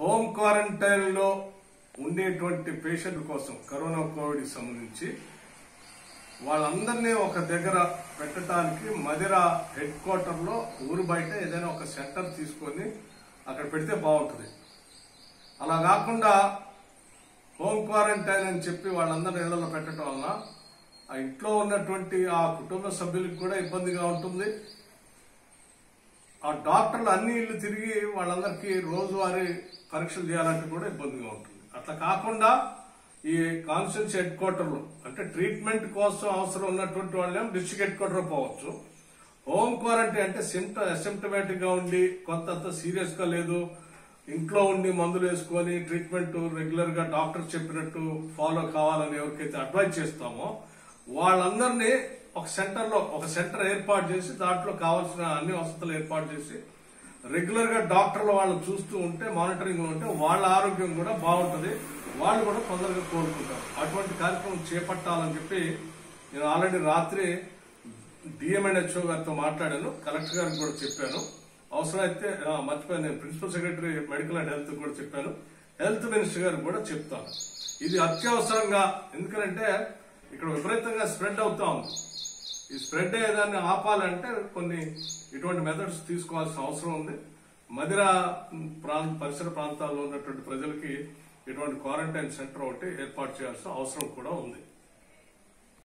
home quarantine లో ఉండేటువంటి patient కోసం కరోనా కోవిడ్ సంబంధించి వాళ్ళందరినీ ఒక దగ్గర పెట్టడానికి మదిర హెడ్ క్వార్టర్ లో ఊరు బయట ఏదైనా ఒక సెంటర్ తీసుకొని అక్కడ పెడితే బాగుంటుంది అలా కాకుండా హోమ్ క్వారంటైన్ అని చెప్పి వాళ్ళందరినీ ఇళ్లలో పెట్టడం వలన ఆ ఇంట్లో ఉన్నటువంటి ఆ కుటుంబ సభ్యులకు కూడా ఇబ్బందిగా ఉంటుంది ఆ డాక్టర్లు అన్ని ఇల్లు తిరిగి వాళ్ళందరికీ రోజువారీ పరీక్షలు చేయాలంటే కూడా ఇబ్బందిగా ఉంటుంది అట్లా కాకుండా ఈ కాన్స్టిట్యూన్సీ హెడ్ క్వార్టర్లో అంటే ట్రీట్మెంట్ కోసం అవసరం ఉన్నటువంటి వాళ్ళేమో డిస్ట్రిక్ట్ హెడ్ క్వార్టర్ పోవచ్చు హోమ్ క్వారంటైన్ అంటే సిమ్ట అసిమ్టమేటిక్ గా ఉండి కొంత సీరియస్ గా లేదు ఇంట్లో ఉండి మందులు వేసుకొని ట్రీట్మెంట్ రెగ్యులర్ గా డాక్టర్ చెప్పినట్టు ఫాలో కావాలని ఎవరికైతే అడ్వైజ్ చేస్తామో వాళ్ళందరినీ ఒక సెంటర్ లో ఒక సెంటర్ ఏర్పాటు చేసి దాంట్లో కావాల్సిన అన్ని వసతులు ఏర్పాటు చేసి రెగ్యులర్ గా డాక్టర్లు వాళ్ళు చూస్తూ ఉంటే మానిటరింగ్ ఉంటే వాళ్ళ ఆరోగ్యం కూడా బాగుంటది వాళ్ళు కూడా తొందరగా కోలుకుంటారు అటువంటి కార్యక్రమం చేపట్టాలని చెప్పి నేను ఆల్రెడీ రాత్రి డిఎంఎన్హెచ్ఓ గారితో మాట్లాడాను కలెక్టర్ గారికి కూడా చెప్పాను అవసరమైతే ఆ, మర్చిపోయాను నేను principal secretary medical and health కూడా చెప్పాను హెల్త్ మినిస్టర్ గారికి కూడా చెప్తాను ఇది అత్యవసరంగా ఎందుకంటే ఇక్కడ విపరీతంగా స్ప్రెడ్ అవుతా ఉంది ఈ స్ప్రెడ్ అయ్యేదాన్ని ఆపాలంటే కొన్ని ఇటువంటి మెథడ్స్ తీసుకోవాల్సిన అవసరం ఉంది మదిర ప్రాంత పరిసర ప్రాంతాల్లో ఉన్నటువంటి ప్రజలకి ఇటువంటి క్వారంటైన్ సెంటర్ ఒకటి ఏర్పాటు చేయాల్సిన అవసరం కూడా ఉంది